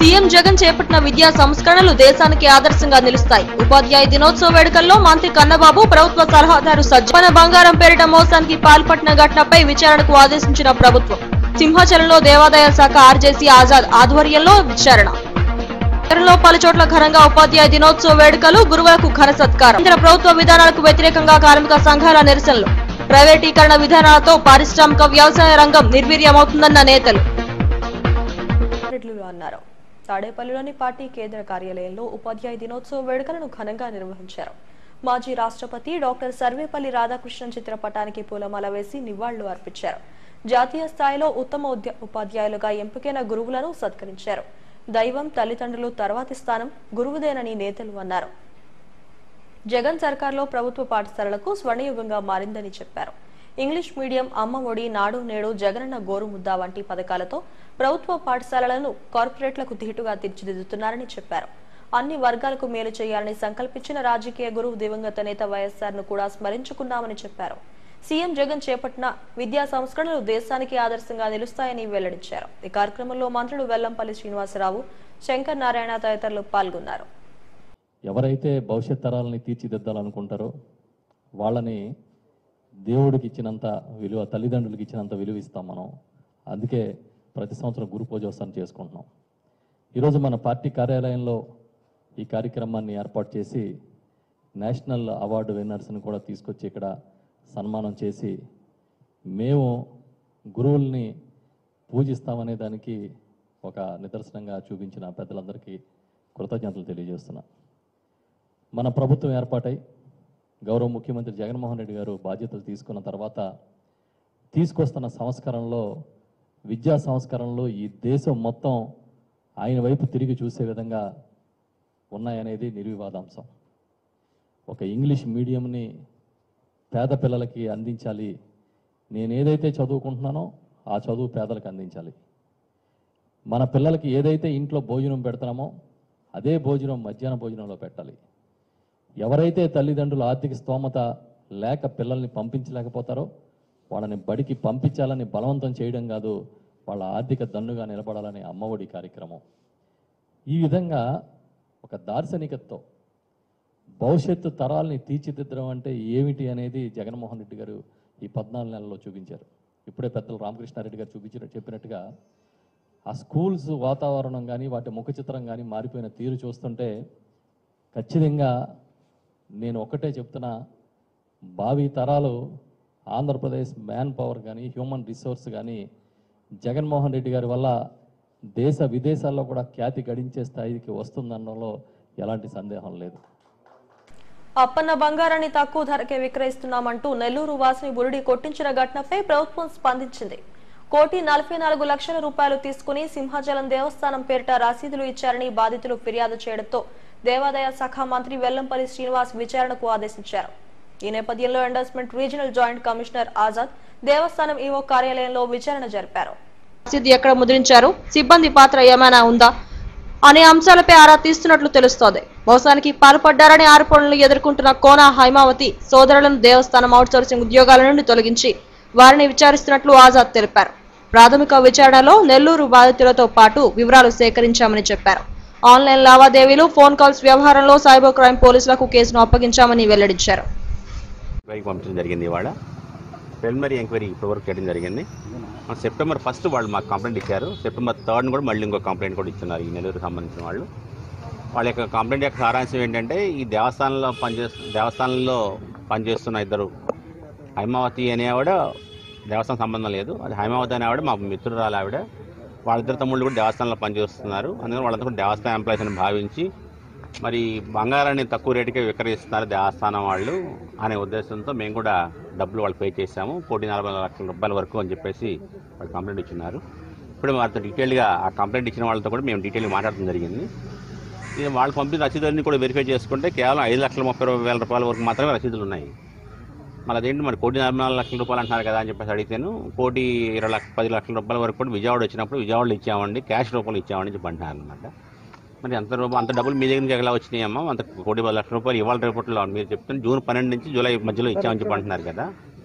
CM Jagan చేపట్టిన విద్యా సంస్కరణలు దేశానికి ఆదర్శంగా నిలుస్తాయి ఉపాధ్యాయ దినోత్సవ వేడుకల్లో మంత్రి కన్నబాబు ప్రభుత్వ సలహాదారు సజ్జన బంగారం పేరిట మోసానికి పాల్పడిన ఘటనపై విచారణకు ఆదేశించిన ప్రభుత్వం సింహాచలంలో దేవాదాయ శాఖ ఆర్జేసీ ఆజాద్ ఆధ్వర్యంలో విచారణ నగరంలో పలు చోట్ల ఘనంగా ఉపాధ్యాయ దినోత్సవ వేడుకలు గురువులకు ఘన సత్కారం కేంద్ర ప్రభుత్వ విధానాలకు వ్యతిరేకంగా కార్మిక సంఘాల నిరసనలు ప్రైవేటీకరణ విధానాలతో పారిశ్రామిక వ్యవసాయ రంగం నిర్వీర్యమవుతుందన్న నేతలు రెడ్లు అన్నారు తాడేపల్లిలోని పార్టీ కేంద్ర కార్యాలయంలో ఉపాధ్యాయ దినోత్సవ వేడుకలను ఘనంగా నిర్వహించారు మాజీ రాష్ట్రపతి డాక్టర్ సర్వేపల్లి రాధాకృష్ణన్ చిత్రపటానికి పూలమాల వేసి నివాళులు అర్పించారు జాతీయ స్థాయిలో ఉత్తమ ఉద్య- ఉపాధ్యాయులుగా ఎంపికైన గురువులను సత్కరించారు దైవం తల్లిదండ్రులు తర్వాతి స్థానం గురువుదేనని నేతలు అన్నారు జగన్ సర్కార్లో ప్రభుత్వ పాఠశాలలకు స్వర్ణయుగంగా మారిందని చెప్పారు ఇంగ్లీష్ మీడియం అమ్మ ఒడి నాడు నేడు జగనన్న గోరుముద్ద వంటి పథకాలతో ప్రభుత్వ పాఠశాలలను కార్పొరేట్లకు ధీటుగా తీర్చిదిద్దుతున్నారని చెప్పారు అన్ని వర్గాలకు మేలు చేయాలని సంకల్పించిన రాజకీయ గురువు దివంగత నేత వైఎస్ఆర్ ను కూడా స్మరించుకున్నామని చెప్పారు సీఎం జగన్ చేపట్టిన విద్యా సంస్కరణలు దేశానికి ఆదర్శంగా నిలుస్తాయని వెల్లడించారు ఈ కార్యక్రమంలో మంత్రులు వెల్లంపల్లి శ్రీనివాసరావు శంకర్ నారాయణ తదితరులు పాల్గొన్నారు ఎవరైతే భవిష్యత్ తరాలని తీర్చిదిద్దాలనుకుంటారో వాళ్ళని దేవుడికి ఇచ్చినంత విలువ తల్లిదండ్రులకి ఇచ్చినంత విలువ ఇస్తాం మనం అందుకే ప్రతి సంవత్సరం గురు పూజోత్సవం చేసుకుంటున్నాం ఈరోజు మన పార్టీ కార్యాలయంలో ఈ కార్యక్రమాన్ని ఏర్పాటు చేసి నేషనల్ అవార్డు విన్నర్స్ని కూడా తీసుకొచ్చి ఇక్కడ సన్మానం చేసి మేము గురువుల్ని పూజిస్తామనే దానికి ఒక నిదర్శనంగా చూపించిన పెద్దలందరికీ కృతజ్ఞతలు తెలియజేస్తున్నా మన ప్రభుత్వం ఏర్పాటై గౌరవ ముఖ్యమంత్రి జగన్మోహన్ రెడ్డి గారు బాధ్యతలు తీసుకున్న తర్వాత తీసుకొస్తున్న సంస్కరణలో విద్యా సంస్కరణలో ఈ దేశం మొత్తం ఆయన వైపు తిరిగి చూసే విధంగా ఉన్నాయనేది నిర్వివాదాంశం ఒక ఇంగ్లీష్ మీడియంని పేద పిల్లలకి అందించాలి నేను ఏదైతే చదువుకుంటున్నానో ఆ చదువు పేదలకు అందించాలి మన పిల్లలకి ఏదైతే ఇంట్లో భోజనం పెడుతున్నామో అదే భోజనం మధ్యాహ్న భోజనంలో పెట్టాలి ఎవరైతే తల్లిదండ్రులు ఆర్థిక స్తోమత లేక పిల్లల్ని పంపించలేకపోతారో వాళ్ళని బడికి పంపించాలని బలవంతం చేయడం కాదు వాళ్ళ ఆర్థిక దన్నుగా నిలబడాలనే అమ్మఒడి కార్యక్రమం ఈ విధంగా ఒక దార్శనికతతో భవిష్యత్తు తరాల్ని తీర్చిదిద్దడం అంటే ఏమిటి అనేది జగన్మోహన్ రెడ్డి గారు ఈ పద్నాలుగు నెలల్లో చూపించారు ఇప్పుడే పెద్దలు రామకృష్ణారెడ్డి గారు చూపించిన చెప్పినట్టుగా ఆ స్కూల్స్ వాతావరణం కానీ వాటి ముఖ చిత్రం కానీ మారిపోయిన తీరు చూస్తుంటే ఖచ్చితంగా నేను ఒకటే చెప్తున్నా భావి తరాలు ఆంధ్రప్రదేశ్ మ్యాన్ పవర్ కానీ హ్యూమన్ రిసోర్స్ కానీ జగన్మోహన్ రెడ్డి గారి వల్ల దేశ విదేశాల్లో కూడా ఖ్యాతి గడించే స్థాయికి వస్తుందనడంలో ఎలాంటి సందేహం లేదు అప్పన్న బంగారాన్ని తక్కువ ధరకే విక్రయిస్తున్నామంటూ నెల్లూరు వాసిని బురుడి కొట్టించిన ఘటనపై ప్రభుత్వం స్పందించింది కోటి నలభై నాలుగు లక్షల రూపాయలు తీసుకుని సింహాచలం దేవస్థానం పేరిట రసీదులు ఇచ్చారని బాధితులు ఫిర్యాదు చేయడంతో దేవాదాయ శాఖ మంత్రి వెల్లంపల్లి శ్రీనివాస్ విచారణకు ఆదేశించారు ఈ నేపథ్యంలో endowment regional joint commissioner Azad దేవస్థానం ఈవో కార్యాలయంలో విచారణ జరిపారు రసీదు ఎక్కడ ముద్రించారు సిబ్బంది పాత్ర ఏమైనా ఉందా అనే అంశాలపై ఆరా తీస్తున్నట్లు తెలుస్తోంది మోసానికి పాల్పడ్డారనే ఆరోపణలు ఎదుర్కొంటున్న కోన హైమావతి సోదరులను దేవస్థానం అవుట్సోర్సింగ్ ఉద్యోగాల నుండి తొలగించి వారిని విచారిస్తున్నట్లు ఆజాద్ తెలిపారు ప్రాథమిక విచారణలో నెల్లూరు బాధితులతో పాటు వివరాలు సేకరించామని చెప్పారు ఆన్లైన్ లావాదేవీలు ఫోన్ కాల్స్ వ్యవహారంలో సైబర్ క్రైమ్ పోలీసులకు కేసును అప్పగించామని వెల్లడించారు ఎంక్వైరీకి పంపించడం జరిగింది ఇవాళ ప్రిలిమినరీ ఎంక్వైరీ ఇప్పటివరకు చేయడం జరిగింది ఆ సెప్టెంబర్ ఫస్ట్ వాళ్ళు మాకు కంప్లైంట్ ఇచ్చారు సెప్టెంబర్ థర్డ్ కూడా మళ్ళీ ఇంకో కంప్లైంట్ కూడా ఇస్తున్నారు ఈ నెల్లూరుకు సంబంధించిన వాళ్ళు వాళ్ళ యొక్క కంప్లైంట్ యొక్క సారాంశం ఏంటంటే ఈ దేవస్థానంలో పనిచేస్తు దేవస్థానంలో పనిచేస్తున్న ఇద్దరు హైమావతి అనే ఆవిడ దేవస్థానం సంబంధం లేదు అది హైమావతి అనే ఆవిడ మా మిత్రురాలు ఆవిడ వాళ్ళిద్దరు తమ్ముళ్ళు కూడా దేవస్థానంలో పనిచేస్తున్నారు అందుకని వాళ్ళంతా కూడా దేవస్థానం ఎంప్లాయీస్ అని భావించి మరి బంగారాన్ని తక్కువ రేటుకే విక్రయిస్తున్నారు దేవస్థానం వాళ్ళు అనే ఉద్దేశంతో మేము కూడా డబ్బులు వాళ్ళు పే చేశాము కోటి నలభై నాలుగు లక్షల రూపాయల వరకు అని చెప్పేసి వాళ్ళు కంప్లైంట్ ఇచ్చినారు ఇప్పుడు వాళ్ళతో డీటెయిల్గా ఆ కంప్లైంట్ ఇచ్చిన వాళ్ళతో కూడా మేము డీటెయిల్గా మాట్లాడడం జరిగింది ఇది వాళ్ళు పంపిన రసీదులన్నీ కూడా వెరిఫై చేసుకుంటే కేవలం ఐదు లక్షల ముప్పై వేల రూపాయల వరకు మాత్రమే రసీదులు ఉన్నాయి మరి అదేంటి మరి కోటి నలభై నాలుగు లక్షల రూపాయలు అంటున్నారు కదా అని చెప్పేసి అడిగితేను కోటి ఇరవై లక్ష పది లక్షల రూపాయల వరకు కూడా విజయవాడ వచ్చినప్పుడు విజయవాడలో ఇచ్చామండి క్యాష్ రూపంలో ఇచ్చామని చెప్పి అంటున్నారు అనమాట మరి అంత రూపాయ అంత డబ్బులు మీ దగ్గర నుంచి ఎలా వచ్చినాయమ్మా అంత కోటి పది లక్షల రూపాయలు ఇవాళ రేపట్లో మీరు చెప్తున్న జూన్ పన్నెండు నుంచి జూలై మధ్యలో ఇచ్చామని చెప్పి అంటున్నారు కదా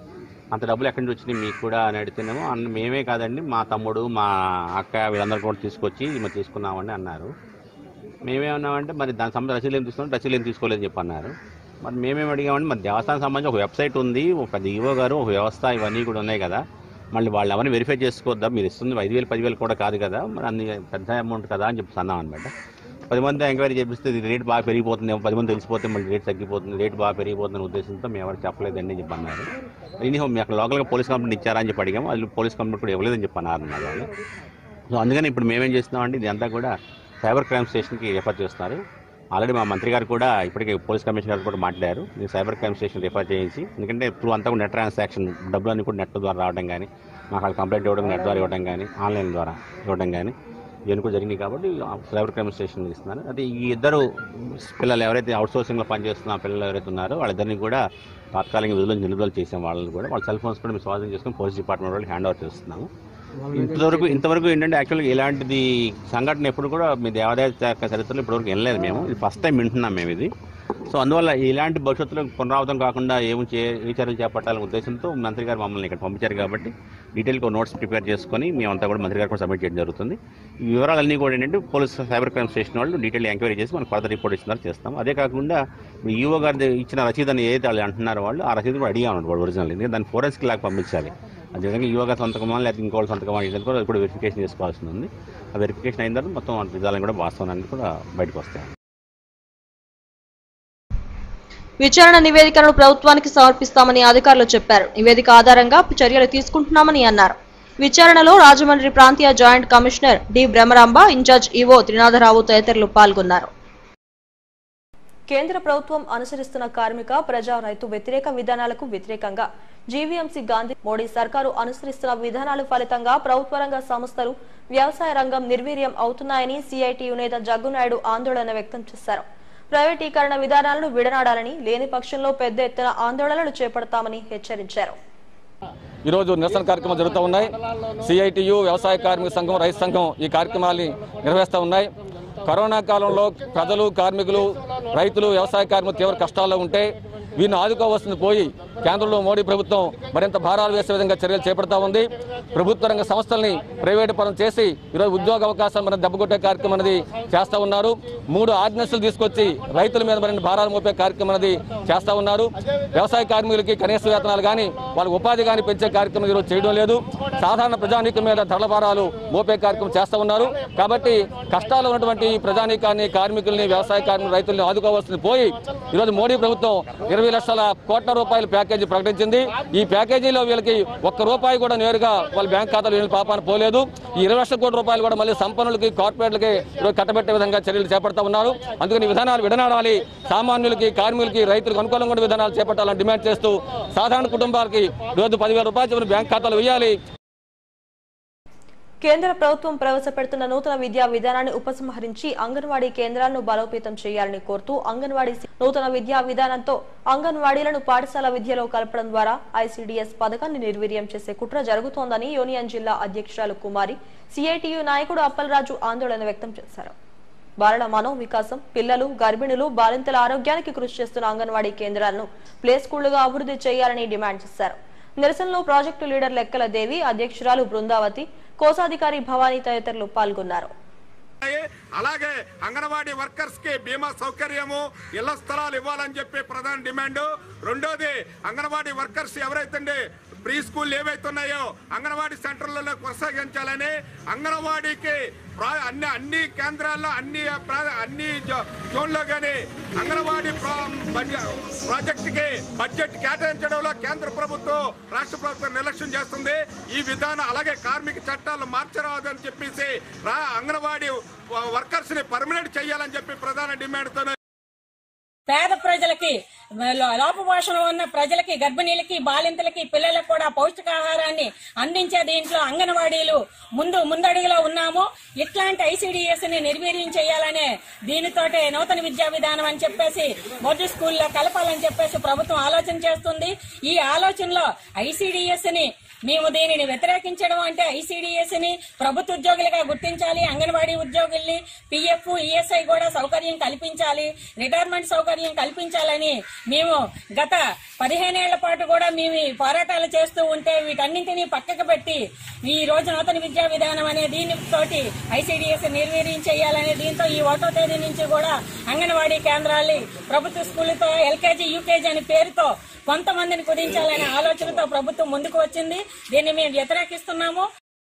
అంత డబ్బులు ఎక్కడి నుంచి వచ్చినాయి మీకు కూడా అని అడిగితేనేమో అన్న మేమే కాదండి మా తమ్ముడు మా అక్క వీళ్ళందరూ కూడా తీసుకొచ్చి మేము తీసుకున్నామని అన్నారు మేమేమన్నామంటే మరి దాని సంబంధం రసీదులు ఏం తీసుకున్నాం రసీదులు ఏం తీసుకోలేదని చెప్పి అన్నారు మరి మేమేం అడిగామంటే మరి దేవస్థానం సంబంధించి ఒక వెబ్సైట్ ఉంది ఒక పెద్ద ఈవో గారు ఒక వ్యవస్థ ఇవన్నీ కూడా ఉన్నాయి కదా మళ్ళీ వాళ్ళు ఎవరిని వెరిఫై చేసుకోవద్దా మీరు ఇస్తుంది ఐదు వేలు పదివేలు కూడా కాదు కదా మరి అన్ని పెద్ద అమౌంట్ కదా అని చెప్పి అన్నాం అనమాట పది మంది ఎంక్వైరీ చేపిస్తే ఇది రేట్ బాగా పెరిగిపోతుంది పది మంది తెలిసిపోతే మళ్ళీ రేట్ తగ్గిపోతుంది రేట్ బాగా పెరిగిపోతున్న ఉద్దేశంతో మేము ఎవరు చెప్పలేదండి అని చెప్పి అన్నారు ఎనీహో మీ అక్కడ లోకల్గా పోలీస్ కంప్లైంట్ ఇచ్చారా అని చెప్పి అడిగాము అది పోలీస్ కంప్లైంట్ కూడా ఇవ్వలేదని చెప్పి అన్నారు అన్నారు వాళ్ళు సో అందుకని ఇప్పుడు మేమేం చేస్తున్నామంటే ఇది అంతా కూడా సైబర్ క్రైమ్ స్టేషన్కి రిఫర్ చేస్తున్నారు ఆల్రెడీ మా మంత్రి గారు కూడా ఇప్పటికే పోలీస్ కమిషనర్ గారు కూడా మాట్లాడారు మీరు సైబర్ క్రైమ్ స్టేషన్ రిఫర్ చేయించి ఎందుకంటే ఇప్పుడు అంతా కూడా నెట్ ట్రాన్సాక్షన్ డబ్బులన్నీ కూడా నెట్ ద్వారా రావడం కానీ మాకు అక్కడ కంప్లైంట్ ఇవ్వడం నెట్ ద్వారా ఇవ్వడం కానీ ఆన్లైన్ ద్వారా ఇవ్వడం కానీ ఇవన్నీ కూడా జరిగినాయి కాబట్టి సైబర్ క్రైమ్ స్టేషన్ ఇస్తున్నారు అది ఈ ఇద్దరు పిల్లలు ఎవరైతే అవుట్ సోర్సింగ్లో పనిచేస్తున్న పిల్లలు ఎవరైతే ఉన్నారో వాళ్ళిద్దరిని కూడా తాత్కాలిక విధులు నిలుదల చేసాం వాళ్ళని కూడా వాళ్ళ సెల్ ఫోన్స్ కూడా మేము స్వాధీనం చేసుకుని పోలీస్ డిపార్ట్మెంట్ వాళ్ళకి హ్యాండ్ ఓవర్ చేస్తున్నాము ఇంతవరకు ఇంతవరకు ఏంటంటే యాక్చువల్గా ఇలాంటిది సంఘటన ఎప్పుడు కూడా మీ దేవాదాయ శాఖ చరిత్రలో ఇప్పటివరకు వినలేదు మేము ఇది ఫస్ట్ టైం వింటున్నాం మేము ఇది సో అందువల్ల ఇలాంటి భవిష్యత్తులో పునరావృతం కాకుండా ఏమి చే ఏ చర్యలు చేపట్టాలనే ఉద్దేశంతో మంత్రి గారు మమ్మల్ని ఇక్కడ పంపించారు కాబట్టి డీటెయిల్గా నోట్స్ ప్రిపేర్ చేసుకొని మేమంతా కూడా మంత్రి గారు కూడా సబ్మిట్ చేయడం జరుగుతుంది ఈ వివరాలన్నీ కూడా ఏంటంటే పోలీస్ సైబర్ క్రైమ్ స్టేషన్ వాళ్ళు డీటెయిల్ ఎంక్వైరీ చేసి మనకు ఫర్దర్ రిపోర్ట్ ఇస్తున్నారు చేస్తాం అదే కాకుండా ఈఓ గారి ఇచ్చిన రసీదు అని ఏదైతే వాళ్ళు అంటున్నారో వాళ్ళు ఆ రసీదు కూడా అడిగా ఉన్నాడు ఒరిజినల్ ఎందుకంటే దాన్ని ఫోరెన్సిక్ లాగా పంపించాలి అది విధంగా యువగా సంతకమా లేదా ఇంకోటి సంతకమా ఇది కూడా అది కూడా వెరిఫికేషన్ చేసుకోవాల్సి ఉంది ఆ వెరిఫికేషన్ అయిన తర్వాత మొత్తం నిజాలను కూడా వాస్తవాన్ని కూడా బయటకు వస్తాయి విచారణ నివేదికను ప్రభుత్వానికి సమర్పిస్తామని అధికారులు చెప్పారు నివేదిక ఆధారంగా చర్యలు తీసుకుంటున్నామని అన్నారు విచారణలో రాజమండ్రి ప్రాంతీయ joint commissioner D Brahmaramba incharge EO Trinatharao తదితరులు పాల్గొన్నారు కేంద్ర ప్రభుత్వం అనుసరిస్తున్న కార్మిక ప్రజా రైతు వ్యతిరేక విధానాలకు వ్యతిరేకంగా జీవీఎంసీ గాంధీ మోడీ సర్కారు అనుసరిస్తున్న విధానాల ఫలితంగా ప్రభుత్వ రంగ సంస్థలు వ్యవసాయ రంగం నిర్వీర్యం అవుతున్నాయని సిఐటియు నేత జగ్గునాయుడు ఆందోళన వ్యక్తం చేశారు ప్రైవేటీకరణ విధానాలను విడనాడాలని లేని పక్షంలో పెద్ద ఎత్తున ఆందోళనలు చేపడతామని హెచ్చరించారు ఈరోజు నిరసన కార్యక్రమాలు జరుగుతూ ఉన్నాయి సిఐటియు వ్యవసాయ కార్మిక సంఘం రైతు సంఘం ఈ కార్యక్రమాన్ని నిర్వహిస్తూ ఉన్నాయి కరోనా కాలంలో ప్రజలు కార్మికులు రైతులు వ్యవసాయ కార్మికులు తీవ్ర కష్టాల్లో ఉంటే వీరిని ఆదుకోవాల్సింది పోయి కేంద్రంలో మోడీ ప్రభుత్వం మరింత భారాలు వేసే విధంగా చర్యలు చేపడతా ఉంది ప్రభుత్వ రంగ సంస్థల్ని ప్రైవేటు పరం చేసి ఈరోజు ఉద్యోగ అవకాశాలు మనం దెబ్బకొట్టే కార్యక్రమం అనేది చేస్తూ ఉన్నారు మూడు ఆర్డినెన్స్లు తీసుకొచ్చి రైతుల మీద మరిన్ని భారాలు మోపే కార్యక్రమం అనేది చేస్తూ ఉన్నారు వ్యవసాయ కార్మికులకి కనీస వేతనాలు కానీ వాళ్ళ ఉపాధి కానీ పెంచే కార్యక్రమం ఈరోజు చేయడం లేదు సాధారణ ప్రజానీకం మీద ధరల భారాలు మోపే కార్యక్రమం చేస్తూ ఉన్నారు కాబట్టి కష్టాలు ఉన్నటువంటి ఈ ప్రజానీకాన్ని కార్మికుల్ని వ్యవసాయ కార్మికులు రైతుల్ని ఆదుకోవాల్సింది పోయి ఈరోజు మోడీ ప్రభుత్వం ఇరవై లక్షల కోట్ల రూపాయల ప్యాకేజీ ప్రకటించింది ఈ ప్యాకేజీలో వీళ్ళకి ఒక్క రూపాయి కూడా నేరుగా వాళ్ళ బ్యాంక్ ఖాతాలో వీళ్ళ పాపాన పోలేదు ఈ ఇరవై లక్షల కోట్ల రూపాయలు కూడా మళ్ళీ సంపన్నులకి కార్పొరేట్లకి ఈరోజు కట్టబెట్టే విధంగా చర్యలు చేపడతా ఉన్నారు అందుకని ఈ విధానాలు విడనాడాలి సామాన్యులకి కార్మికులకి రైతులకు అనుకూలంగా ఉండే విధానాలు చేపట్టాలని డిమాండ్ చేస్తూ సాధారణ కుటుంబాలకి రోజు పదివేల రూపాయలు చొప్పున బ్యాంక్ ఖాతాలో వేయాలి కేంద్ర ప్రభుత్వం ప్రవేశపెడుతున్న నూతన విద్యా విధానాన్ని ఉపసంహరించి అంగన్వాడీ కేంద్రాలను బలోపేతం చేయాలని కోరుతూ అంగన్వాడీ నూతన విద్యా విధానంతో అంగన్వాడీలను పాఠశాల విద్యలో కలపడం ద్వారా ఐసీడీఎస్ పథకాన్ని నిర్వీర్యం చేసే కుట్ర జరుగుతోందని యూనియన్ జిల్లా అధ్యక్షురాలు కుమారి సిఐటియు నాయకుడు అప్పలరాజు ఆందోళన వ్యక్తం చేశారు బాలల మనో వికాసం పిల్లలు గర్భిణులు బాలింతల ఆరోగ్యానికి కృషి చేస్తున్న అంగన్వాడీ కేంద్రాలను ప్లే స్కూళ్లుగా అభివృద్ధి చేయాలని డిమాండ్ చేశారు నిరసనలో ప్రాజెక్టు లీడర్ లెక్కల దేవి అధ్యక్షురాలు బృందావతి కోశాధికారి భవానీ తదితరులు పాల్గొన్నారు అలాగే అంగన్వాడీ వర్కర్స్ కి బీమా సౌకర్యము ఇళ్ల స్థలాలు ఇవ్వాలని చెప్పి ప్రధాన డిమాండ్ రెండోది అంగన్వాడీ వర్కర్స్ ఎవరైతే ప్రీ స్కూల్ ఏవైతే ఉన్నాయో అంగన్వాడీ సెంటర్లలో కొనసాగించాలని అంగన్వాడీకి ప్రా- అన్ని అన్ని కేంద్రాల్లో అన్ని ప్రా- అన్ని జో- జోన్లో కానీ అంగన్వాడీ ప్రా- బడ్జె- ప్రాజెక్టుకి బడ్జెట్ కేటాయించడంలో కేంద్ర ప్రభుత్వం రాష్ట్ర ప్రభుత్వం నిర్లక్ష్యం చేస్తుంది ఈ విధానం అలాగే కార్మిక చట్టాలు మార్చరాదని చెప్పేసి రా అంగన్వాడీ వర్కర్స్ ని పర్మనెంట్ చేయాలని చెప్పి ప్రధాన డిమాండ్ తో పేద ప్రజలకి లో- లోపపోషణ ఉన్న ప్రజలకి గర్భిణీలకి బాలింతలకి పిల్లలకు కూడా పౌష్టికాహారాన్ని అందించే దీంట్లో అంగన్వాడీలు ముందు ముందడుగులో ఉన్నాము ఇట్లాంటి ఐసీడీఎస్ ని నిర్వీర్యం చేయాలనే దీనితోటే నూతన విద్యా విధానం అని చెప్పేసి మొదటి స్కూల్లో కలపాలని చెప్పేసి ప్రభుత్వం ఆలోచన చేస్తుంది ఈ ఆలోచనలో ఐసీడీఎస్ ని మేము దీనిని వ్యతిరేకించడం అంటే ఐసీడీఎస్ ని ప్రభుత్వ ఉద్యోగులుగా గుర్తించాలి అంగన్వాడీ ఉద్యోగుల్ని పిఎఫ్ ఈఎస్ఐ కూడా సౌకర్యం కల్పించాలి రిటైర్మెంట్ సౌకర్యం కల్పించాలని మేము గత పదిహేనేళ్ల పాటు కూడా మేము ఈ పోరాటాలు చేస్తూ ఉంటే వీటన్నింటినీ పక్కకు పెట్టి ఈ రోజు నూతన విద్యా విధానం అనే దీనితోటి ఐసీడీఎస్ నిర్వీర్యం చేయాలనే దీంతో ఈ ఒకటో తేదీ నుంచి కూడా అంగన్వాడీ కేంద్రాల్ని ప్రభుత్వ స్కూళ్లతో ఎల్కేజీ యూకేజీ అనే పేరుతో కొంతమందిని కుదించాలనే ఆలోచనతో ప్రభుత్వం ముందుకు వచ్చింది దీన్ని మేము వ్యతిరేకిస్తున్నాము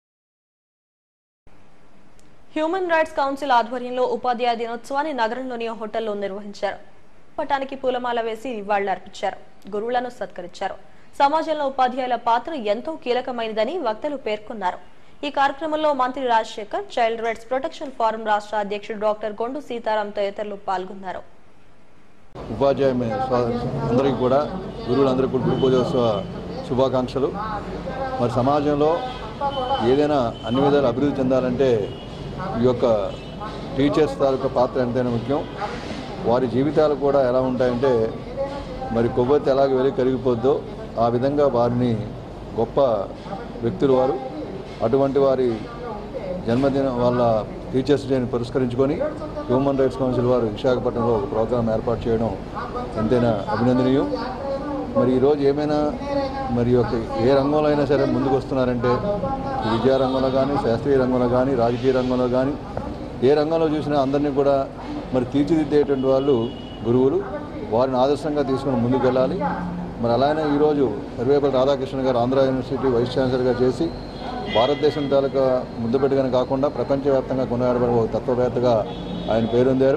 హ్యూమన్ రైట్స్ కౌన్సిల్ ఆధ్వర్యంలో ఉపాధ్యాయ దినోత్సవాన్ని నగరంలోని ఓ హోటల్లో నిర్వహించారు పటానికి పూలమాల వేసి నివాళులర్పించారు గురువులను సత్కరించారు సమాజంలో ఉపాధ్యాయుల పాత్ర ఎంతో కీలకమైనదని వక్తలు పేర్కొన్నారు ఈ కార్యక్రమంలో మంత్రి Rajasekhar child rights protection forum రాష్ట్ర అధ్యక్షుడు డాక్టర్ గొండు సీతారాం తదితరులు పాల్గొన్నారు ఉపాధ్యాయ మే- స్వ- అందరికీ కూడా గురువులందరికీ కూడా గురు పూజోత్సవ శుభాకాంక్షలు మరి సమాజంలో ఏదైనా అన్ని విధాలు అభివృద్ధి చెందాలంటే ఈ యొక్క టీచర్స్ తాలూకా పాత్ర ఎంతైనా ముఖ్యం వారి జీవితాలు కూడా ఎలా ఉంటాయంటే మరి కొవ్వొత్తి ఎలాగ వెలి కరిగిపోద్దో ఆ విధంగా వారిని గొప్ప వ్యక్తులు వారు అటువంటి వారి జన్మదిన వాళ్ళ టీచర్స్ డేని పురస్కరించుకొని హ్యూమన్ రైట్స్ కౌన్సిల్ వారు విశాఖపట్నంలో ఒక ప్రోగ్రాం ఏర్పాటు చేయడం ఎంతైనా అభినందనీయం మరి ఈరోజు ఏమైనా మరి ఒక ఏ రంగంలో అయినా సరే ముందుకు వస్తున్నారంటే విద్యా రంగంలో కానీ శాస్త్రీయ రంగంలో కానీ రాజకీయ రంగంలో కానీ ఏ రంగంలో చూసినా అందరినీ కూడా మరి తీర్చిదిద్దేటువంటి వాళ్ళు గురువులు వారిని ఆదర్శంగా తీసుకుని ముందుకు వెళ్ళాలి మరి అలానే ఈరోజు సర్వేపల్లి రాధాకృష్ణ గారు ఆంధ్ర యూనివర్సిటీ వైస్ ఛాన్సలర్గా చేసి భారతదేశం తాలూకా ముద్దుపెట్టుగానే కాకుండా ప్రపంచవ్యాప్తంగా కొనియాడబడే ఒక తత్వవేత్తగా ఆయన పేరొందారు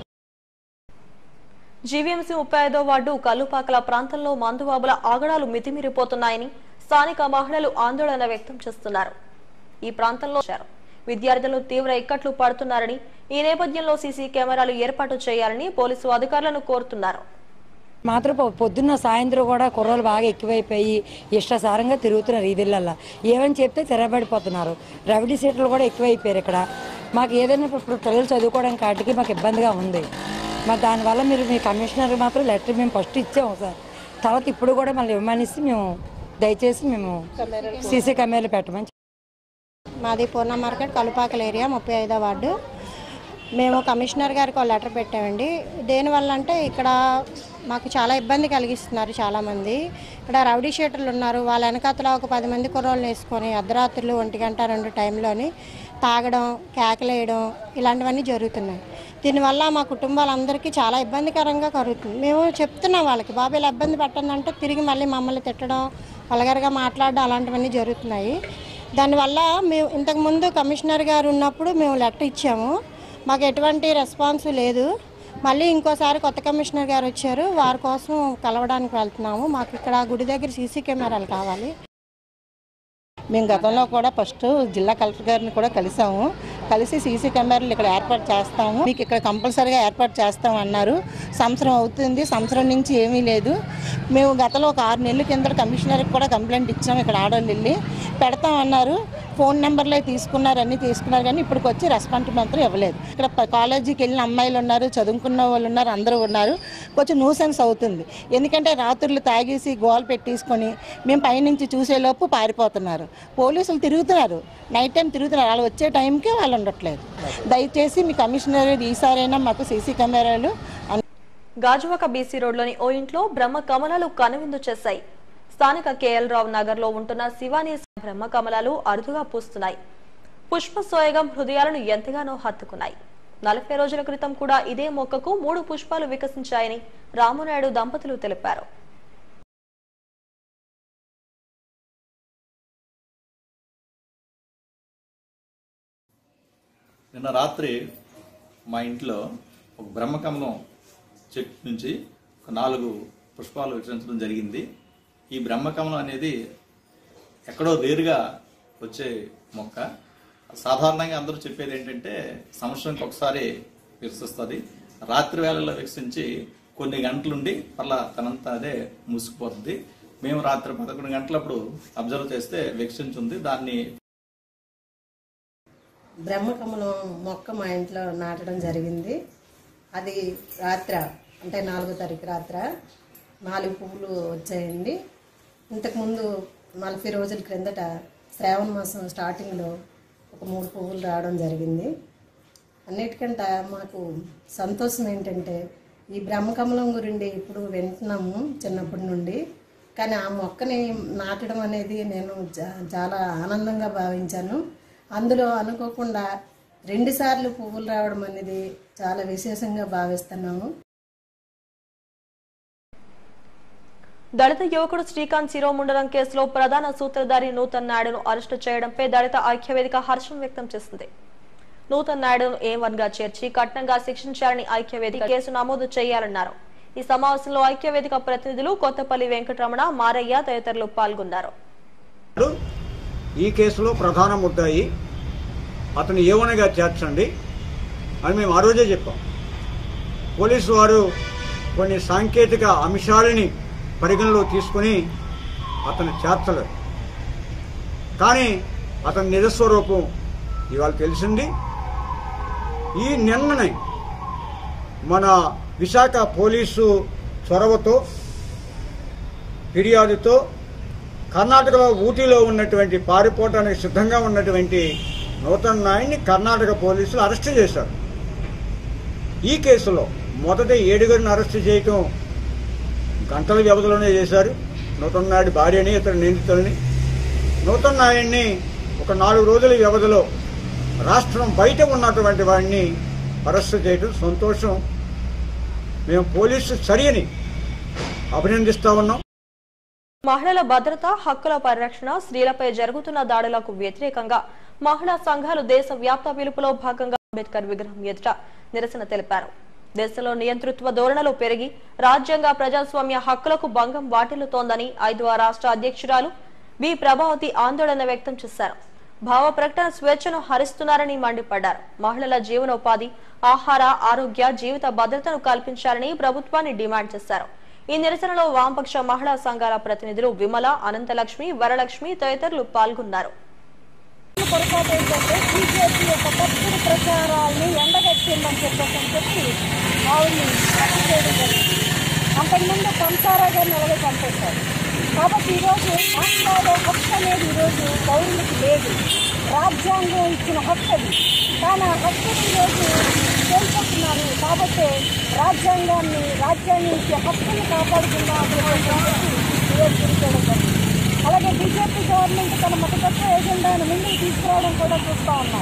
జీవీఎంసీ ముప్పై ఐదో వార్డు కల్లుపాకల ప్రాంతంలో మందుబాబుల ఆగడాలు మితిమీరిపోతున్నాయని స్థానిక మహిళలు ఆందోళన వ్యక్తం చేస్తున్నారు ఈ ప్రాంతంలో వచ్చారు. విద్యార్థులు తీవ్ర ఇక్కట్లు పడుతున్నారని ఈ నేపథ్యంలో సీసీ కెమెరాలు ఏర్పాటు చేయాలని పోలీసు అధికారులను కోరుతున్నారు మాత్రం పొ- పొద్దున్న సాయంత్రం కూడా కుర్రలు బాగా ఎక్కువైపోయి ఇష్టసారంగా తిరుగుతున్నారు వీధులల్లో ఏమని చెప్తే తిరగబడిపోతున్నారు రవిడీ సీట్లు కూడా ఎక్కువైపోయారు ఇక్కడ మాకు ఏదైనా ఇప్పుడు పిల్లలు చదువుకోవడానికి వాటికి మాకు ఇబ్బందిగా ఉంది మరి దానివల్ల మీరు మీ కమిషనర్ మాత్రం లెటర్ మేము ఫస్ట్ ఇచ్చాము సార్ తర్వాత ఇప్పుడు కూడా మళ్ళీ ఇవ్వమనిస్తే మేము దయచేసి మేము సీసీ కెమెరాలు పెట్టమని మాది పూర్ణ మార్కెట్ కలుపాకల ఏరియా ముప్పై ఐదో వార్డు మేము కమిషనర్ గారికి ఒక లెటర్ పెట్టామండి దేనివల్ల అంటే ఇక్కడ మాకు చాలా ఇబ్బంది కలిగిస్తున్నారు చాలామంది ఇక్కడ రౌడీ షీటర్లు ఉన్నారు వాళ్ళ వెనకాతల ఒక పది మంది కుర్రోళ్ళని వేసుకొని అర్ధరాత్రులు ఒంటి గంట రెండు టైంలోని తాగడం కేకలేయడం ఇలాంటివన్నీ జరుగుతున్నాయి దీనివల్ల మా కుటుంబాలందరికీ చాలా ఇబ్బందికరంగా కలుగుతుంది మేము చెప్తున్నాం వాళ్ళకి బాబు ఇలా ఇబ్బంది పెట్టండి అంటే తిరిగి మళ్ళీ మమ్మల్ని తిట్టడం వల్గర్గా మాట్లాడడం అలాంటివన్నీ జరుగుతున్నాయి దానివల్ల మేము ఇంతకుముందు కమిషనర్ గారు ఉన్నప్పుడు మేము లెటర్ ఇచ్చాము మాకు ఎటువంటి రెస్పాన్స్ లేదు మళ్ళీ ఇంకోసారి కొత్త కమిషనర్ గారు వచ్చారు వారి కోసం కలవడానికి వెళ్తున్నాము మాకు ఇక్కడ గుడి దగ్గర సీసీ కెమెరాలు కావాలి మేము గతంలో కూడా ఫస్ట్ జిల్లా కలెక్టర్ గారిని కూడా కలిసాము కలిసి సీసీ కెమెరాలు ఇక్కడ ఏర్పాటు చేస్తాము మీకు ఇక్కడ కంపల్సరీగా ఏర్పాటు చేస్తాం అన్నారు సంవత్సరం అవుతుంది సంవత్సరం నుంచి ఏమీ లేదు మేము గతంలో ఒక ఆరు నెలల కింద కమిషనర్కి కూడా కంప్లైంట్ ఇచ్చాము ఇక్కడ ఆడవాళ్ళు వెళ్ళి పెడతాం అన్నారు ఫోన్ నెంబర్లే తీసుకున్నారు అన్నీ తీసుకున్నారు కానీ ఇప్పటికి వచ్చి రెస్పాన్స్ మాత్రం ఇవ్వలేదు ఇక్కడ ప- కాలేజీకి వెళ్ళిన అమ్మాయిలు ఉన్నారు చదువుకున్న వాళ్ళు ఉన్నారు అందరూ ఉన్నారు కొంచెం న్యూసెన్స్ అవుతుంది ఎందుకంటే రాత్రులు తాగేసి గోల్ పెట్టేసుకొని మేము పైనుంచి చూసేలోపు పారిపోతున్నారు పోలీసులు తిరుగుతున్నారు నైట్ టైం తిరుగుతున్నారు వాళ్ళు వచ్చే టైంకి వాళ్ళు ఉండట్లేదు దయచేసి మీ కమిషనర్ ఈసారైనా మాకు సీసీ కెమెరాలు అన్ని గాజువాక బీసీ రోడ్లోని ఓ ఇంట్లో బ్రహ్మ కమలాలు కనువిందు చేశాయి స్థానిక కేఎల్ రావు నగర్ లో ఉంటున్న శివాని బ్రహ్మ కమలాలు అరుదుగా పూస్తున్నాయి పుష్ప సోయగం హృదయాలను ఎంతగానో హత్తుకున్నాయి నలభై రోజుల క్రితం కూడా ఇదే మొక్కకు మూడు పుష్పాలు వికసించాయని రామునాయుడు దంపతులు తెలిపారు నిన్న రాత్రి మా ఇంట్లో ఒక బ్రహ్మకమలం చెట్టు నుంచి ఒక నాలుగు పుష్పాలు వికసించడం జరిగింది ఈ బ్రహ్మకమలం అనేది ఎక్కడో వేరుగా వచ్చే మొక్క సాధారణంగా అందరూ చెప్పేది ఏంటంటే సంవత్సరానికి ఒకసారి వికసిస్తుంది రాత్రి వేళల్లో వికసించి కొన్ని గంటలుండి మళ్ళా తనంతా అదే మూసుకుపోతుంది మేము రాత్రి పదకొండు గంటలప్పుడు అబ్జర్వ్ చేస్తే వికసించుంది దాన్ని బ్రహ్మకమలం మొక్క మా ఇంట్లో నాటడం జరిగింది అది రాత్ర అంటే నాలుగో తారీఖు రాత్ర నాలుగు పువ్వులు వచ్చాయండి ఇంతకుముందు నలభై రోజుల క్రిందట శ్రావణ మాసం స్టార్టింగ్లో ఒక మూడు పువ్వులు రావడం జరిగింది అన్నిటికంటే మాకు సంతోషం ఏంటంటే ఈ బ్రహ్మకమలం గురించి ఇప్పుడు వింటున్నాము చిన్నప్పటి నుండి కానీ ఆ మొక్కని నాటడం అనేది నేను చా- చాలా ఆనందంగా భావించాను అందులో అనుకోకుండా రెండుసార్లు పువ్వులు రావడం అనేది చాలా విశేషంగా భావిస్తున్నాము దళిత యువకుడు శ్రీకాంత్ శిరోముండనం కేసులో ప్రధాన సూత్రధారి నూతన్ నాయుడును అరెస్టు చేయడంపై దళిత ఐక్యవేదిక హర్షం వ్యక్తం చేసింది నూతన్ నాయుడును ఏ వన్ గా చేర్చి కఠినంగా శిక్షించాలని ఐక్యవేదిక కేసు నమోదు చేయాలన్నారు ఈ సమావేశంలో ఐక్యవేదిక ప్రతినిధులు కొత్తపల్లి వెంకటరమణ మారయ్య తదితరులు పాల్గొన్నారు ఈ కేసులో ప్రధాన ముద్దాయి అతను ఏవనగా చేర్చండి అని మేము ఆ రోజే చెప్పాం పోలీసు వారు కొన్ని సాంకేతిక అంశాలని పరిగణలో తీసుకుని అతను చేర్చలేదు కానీ అతని నిజస్వరూపం ఇవాళ తెలిసింది ఈ నిన్ననే మన విశాఖ పోలీసు చొరవతో ఫిర్యాదుతో కర్ణాటకలో ఊటీలో ఉన్నటువంటి పారిపోవటానికి సిద్ధంగా ఉన్నటువంటి నూతన్ నాయుడిని కర్ణాటక పోలీసులు అరెస్ట్ చేశారు ఈ కేసులో మొదట ఏడుగురిని అరెస్ట్ చేయటం గంటల వ్యవధిలోనే చేశారు నూతన్ నాయుడు భార్యని ఇతర నిందితుల్ని నూతన్ నాయుడిని ఒక నాలుగు రోజుల వ్యవధిలో రాష్ట్రం బయట ఉన్నటువంటి వాడిని అరెస్ట్ చేయడం సంతోషం మేము పోలీసు చర్యని అభినందిస్తా ఉన్నాం మహిళల భద్రత హక్కుల పరిరక్షణ స్త్రీలపై జరుగుతున్న దాడులకు వ్యతిరేకంగా మహిళా సంఘాలు దేశ వ్యాప్త పిలుపులో భాగంగా అంబేద్కర్ విగ్రహం ఎదుట నిరసన తెలిపారు దేశంలో నియంతృత్వ ధోరణులు పెరిగి రాజ్యాంగ ప్రజాస్వామ్య హక్కులకు భంగం వాటిల్లుతోందని ఐదవ రాష్ట్ర అధ్యక్షురాలు బి ప్రభావతి ఆందోళన వ్యక్తం చేశారు భావ ప్రకటన స్వేచ్ఛను హరిస్తున్నారని మండిపడ్డారు మహిళల జీవనోపాధి ఆహార ఆరోగ్య జీవిత భద్రతను కల్పించాలని ప్రభుత్వాన్ని డిమాండ్ చేశారు ఈ నిరసనలో వామపక్ష మహిళా సంఘాల ప్రతినిధులు విమల అనంతలక్ష్మి వరలక్ష్మి తదితరులు పాల్గొన్నారు పొరపాటు ఏంటంటే బీజేపీ యొక్క తప్పుడు ప్రచారాలని ఎండగట్టిందని చెప్పేసి అని చెప్పి ఆవిడ్ని హత్య చేయడం జరిగింది అంతకుముందు కంసారా గారిని అలాగే చంపేశారు కాబట్టి ఈరోజు మాట్లాడే హక్కు అనేది ఈరోజు పౌరులకు లేదు రాజ్యాంగం ఇచ్చిన హక్కు అది కానీ ఆ హక్కుని ఈరోజు కోల్పోతున్నారు కాబట్టి రాజ్యాంగాన్ని రాజ్యాన్ని ఇచ్చే హక్కుని కాపాడుకుందాం అని చెప్పేసి ఈరోజు తిరిగేయడం జరిగింది అలాగే బీజేపీ గవర్నమెంట్ తన మతతత్వ ఎజెండాను ముందుకు తీసుకురావడం కూడా చూస్తూ ఉన్నాం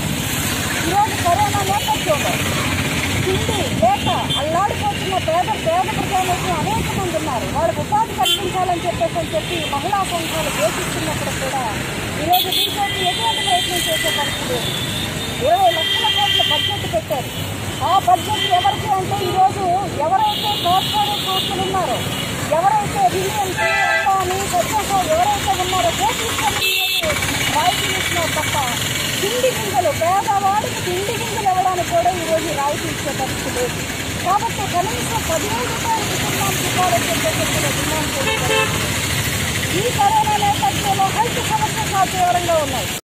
ఈరోజు కరోనా నేపథ్యంలో తిండి లేక అల్లాడిపోతున్న పేద పేద ప్రజలకు అనేక మంది ఉన్నారు వాళ్ళకు ఉపాధి కల్పించాలని చెప్పేసి అని చెప్పి మహిళా సంఘాలు ఘోషిస్తున్నప్పుడు కూడా ఈరోజు బీజేపీ ఎటువంటి ప్రయత్నం చేసే పరిస్థితి లేదు ఇరవై లక్షల కోట్ల బడ్జెట్ పెట్టారు ఆ బడ్జెట్ ఎవరికి అంటే ఈరోజు ఎవరైతే కార్పొరేట్ సంస్థలు ఉన్నారో ఎవరైతే రిలయన్స్ అంబానీ పెద్దగా ఎవరైతే ఉన్నారో కోటీశ్వరులు రాయితీలు ఇస్తున్నారు తప్ప తిండి గింజలు పేదవాడికి తిండి గింజలు ఇవ్వడానికి కూడా ఈరోజు రాయితీ ఇచ్చే పరిస్థితి లేదు కాబట్టి కనీసం పదివేల రూపాయల కుటుంబానికి ఇవ్వాలని చెప్పేసి కూడా డిమాండ్ చేస్తున్నారు ఈ కరోనా నేపథ్యంలో హెల్త్ సమస్యలు చాలా తీవ్రంగా ఉన్నాయి